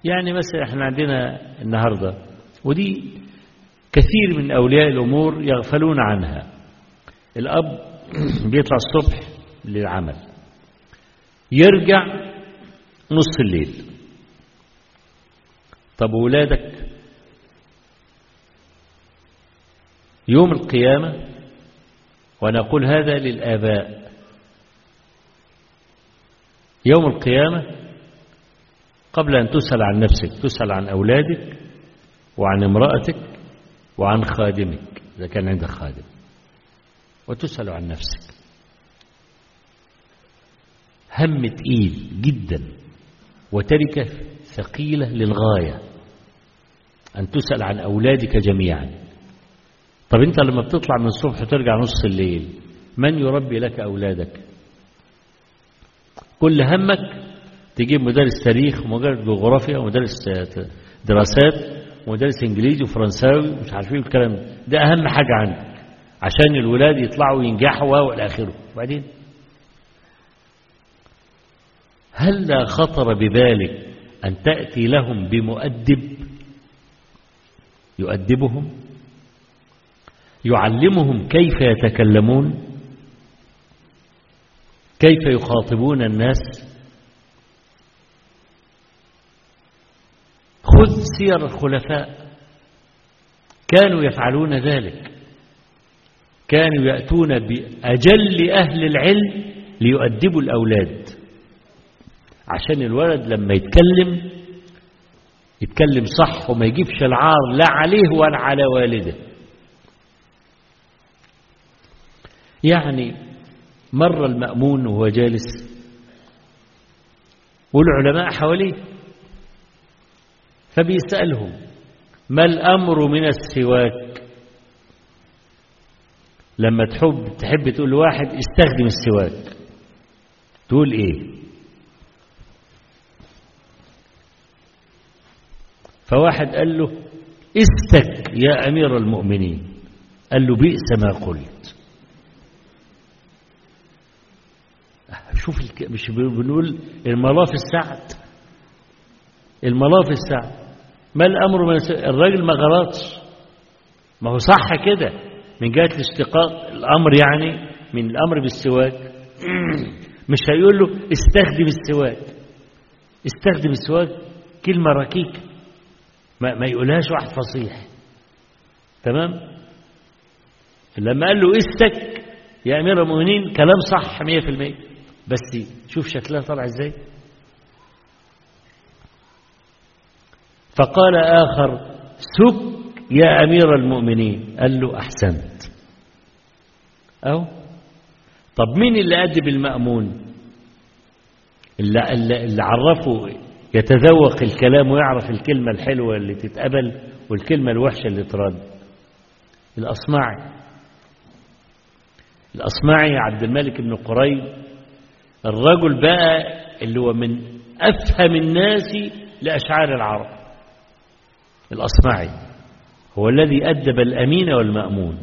يعني مثلا احنا عندنا النهاردة ودي كثير من أولياء الأمور يغفلون عنها الأب بيطلع الصبح للعمل يرجع نص الليل طب ولادك يوم القيامة وأنا أقول هذا للآباء يوم القيامة قبل أن تسأل عن نفسك تسأل عن أولادك وعن امرأتك وعن خادمك إذا كان عندك خادم وتسأل عن نفسك هم تقيل جدا وتركة ثقيلة للغاية أن تسأل عن أولادك جميعا طب أنت لما بتطلع من الصبح وترجع نص الليل من يربي لك أولادك كل همك تجيب مدرس تاريخ ومدرس جغرافيا ومدرس دراسات ومدرس انجليزي وفرنساوي ومش عارف ايه الكلام ده ده اهم حاجه عندك عشان الولاد يطلعوا ينجحوا والى اخره وبعدين هل لا خطر ببالك ان تاتي لهم بمؤدب يؤدبهم يعلمهم كيف يتكلمون كيف يخاطبون الناس خذ سير الخلفاء كانوا يفعلون ذلك كانوا يأتون بأجل أهل العلم ليؤدبوا الأولاد عشان الولد لما يتكلم يتكلم صح وما يجيبش العار لا عليه ولا على والده يعني مر المأمون وهو جالس والعلماء حواليه فبيسألهم ما الأمر من السواك لما تحب تحب تقول لواحد استخدم السواك تقول ايه فواحد قال له استك يا أمير المؤمنين قال له بئس ما قلت شوف الك... مش بنقول الملاف السعد الملاف السعد ما الأمر من الس... الراجل ما غلطش ما هو صح كده من جهة الاشتقاق الأمر يعني من الأمر بالسواك مش هيقول له استخدم السواك استخدم السواك كلمة ركيكة ما, ما يقولهاش واحد فصيح تمام لما قال له استك يا أمير المؤمنين كلام صح 100% بس شوف شكلها طلع ازاي فقال آخر سك يا أمير المؤمنين قال له أحسنت أو طب مين اللي أدب المأمون اللي, اللي, اللي عرفه يتذوق الكلام ويعرف الكلمة الحلوة اللي تتقبل والكلمة الوحشة اللي ترد الأصمعي الأصمعي عبد الملك بن قريب الرجل بقى اللي هو من أفهم الناس لأشعار العرب الأصمعي هو الذي أدب الأمين والمأمون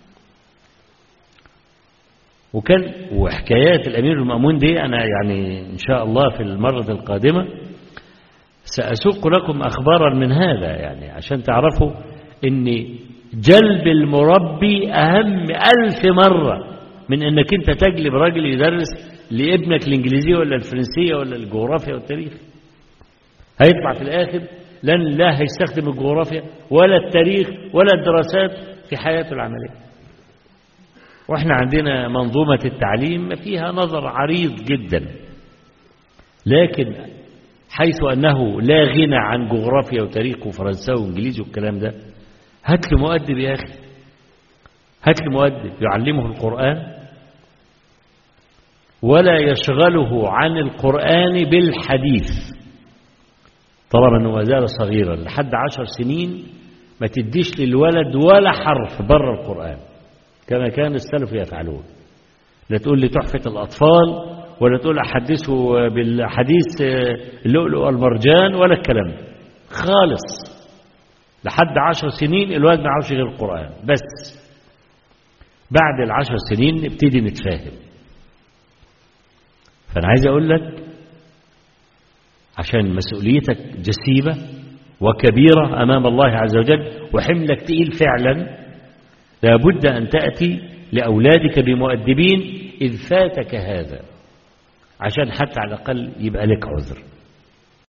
وكان وحكايات الأمير والمأمون دي أنا يعني إن شاء الله في المرة القادمة سأسوق لكم أخبارا من هذا يعني عشان تعرفوا أن جلب المربي أهم ألف مرة من أنك أنت تجلب راجل يدرس لابنك الإنجليزية ولا الفرنسية ولا الجغرافيا والتاريخ هيطلع في الآخر لن لا هيستخدم الجغرافيا ولا التاريخ ولا الدراسات في حياته العملية واحنا عندنا منظومة التعليم فيها نظر عريض جدا لكن حيث أنه لا غنى عن جغرافيا وتاريخ وفرنساوي وانجليزي والكلام ده هات له مؤدب يا أخي هات له مؤدب يعلمه القرآن ولا يشغله عن القرآن بالحديث طالما أنه ما زال صغيرا لحد عشر سنين ما تديش للولد ولا حرف بره القرآن كما كان السلف يفعلون لا تقول لي تحفة الأطفال ولا تقول أحدثه بالحديث اللؤلؤ والمرجان ولا الكلام خالص لحد عشر سنين الولد ما يعرفش غير القرآن بس بعد العشر سنين نبتدي نتفاهم فأنا عايز أقول لك عشان مسؤوليتك جسيمة وكبيرة أمام الله عز وجل وحملك تقيل فعلا لابد أن تأتي لأولادك بمؤدبين إذ فاتك هذا عشان حتى على الأقل يبقى لك عذر